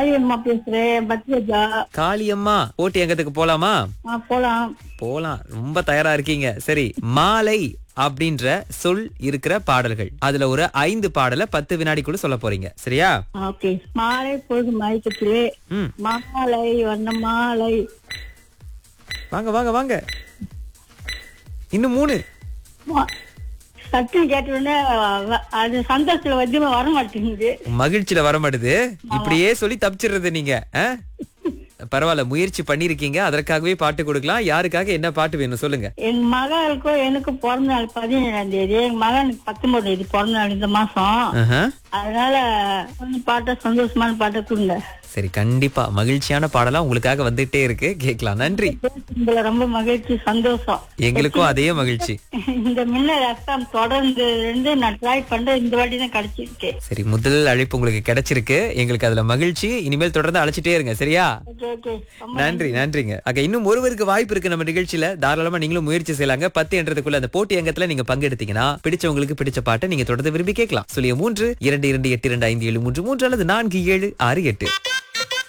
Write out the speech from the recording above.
காளியம்மா பேசுறேன் பத்ரஜா காளியம்மா போட்டி எங்கத்துக்கு போலாமா ஆ போலாம் போலாம் ரொம்ப தயாரா இருக்கீங்க சரி மாலை அப்படின்ற சொல் இருக்கிற பாடல்கள் அதுல ஒரு ஐந்து பாடலை பத்து வினாடிக்குள்ள சொல்ல போறீங்க சரியா ஓகே மாலை பொழுது மயக்கத்திலே ம் மாலை வண்ண மாலை வாங்க வாங்க வாங்க இன்னும் மூணு மா- சத்தம் கேட்ட உடனே வ- அது சந்தோஷத்துல வந்து வர மாட்டேங்குது மகிழ்ச்சியில வர மாட்டுது இப்படியே சொல்லி தப்பிச்சிடுறது நீங்க ஆ? பரவாயில்ல முயற்சி பண்ணிருக்கீங்க அதற்காகவே பாட்டு கொடுக்கலாம் யாருக்காக என்ன பாட்டு வேணும் சொல்லுங்க எங்க மகளுக்கும் எனக்கும் பிறந்த நாள் பதினேழாம் தேதி எங்க மகனுக்கு பத்தொன்பது தேதி பிறந்த நாள் இந்த மாசம் ஆஹா. அதனால கொஞ்சம் பாட்டை சந்தோஷமான பாட்டை கொடுங்க சரி கண்டிப்பா மகிழ்ச்சியான பாடலாம் உங்களுக்காக வந்துட்டே இருக்கு கேட்கலாம் நன்றி உங்களை ரொம்ப மகிழ்ச்சி சந்தோஷம் எங்களுக்கும் அதே மகிழ்ச்சி இந்த மின்னல் எஃப்எம் தொடர்ந்து இருந்து நான் ட்ரை பண்றேன் இந்த வாட்டி தான் கிடைச்சிருக்கு சரி முதல் அழைப்பு உங்களுக்கு கிடைச்சிருக்கு எங்களுக்கு அதுல மகிழ்ச்சி இனிமேல் தொடர்ந்து அழைச்சிட்டே இருங்க சரியா ஓகே ஓகே ரொம்ப நன்றி நன்றிங்க அங்க இன்னும் ஒருவருக்கு வாய்ப்பு இருக்கு நம்ம நிகழ்ச்சியில தாராளமா நீங்களும் முயற்சி செய்யலாங்க பத்து என்றதுக்குள்ள அந்த போட்டி அங்கத்துல நீங்க பங்கெடுத்தீங்கன்னா பிடிச்சவங்களுக்கு பிடிச்ச பாட்டை நீங்க தொடர்ந்து விரும்பி கேட்கலாம் சொல்லிய மூன்று இரண்டு இரண்டு எட்டு இரண்டு ஐந்து ஏழு மூன்று மூன்று அல்லது நான்கு ஏழு ஆறு எட்டு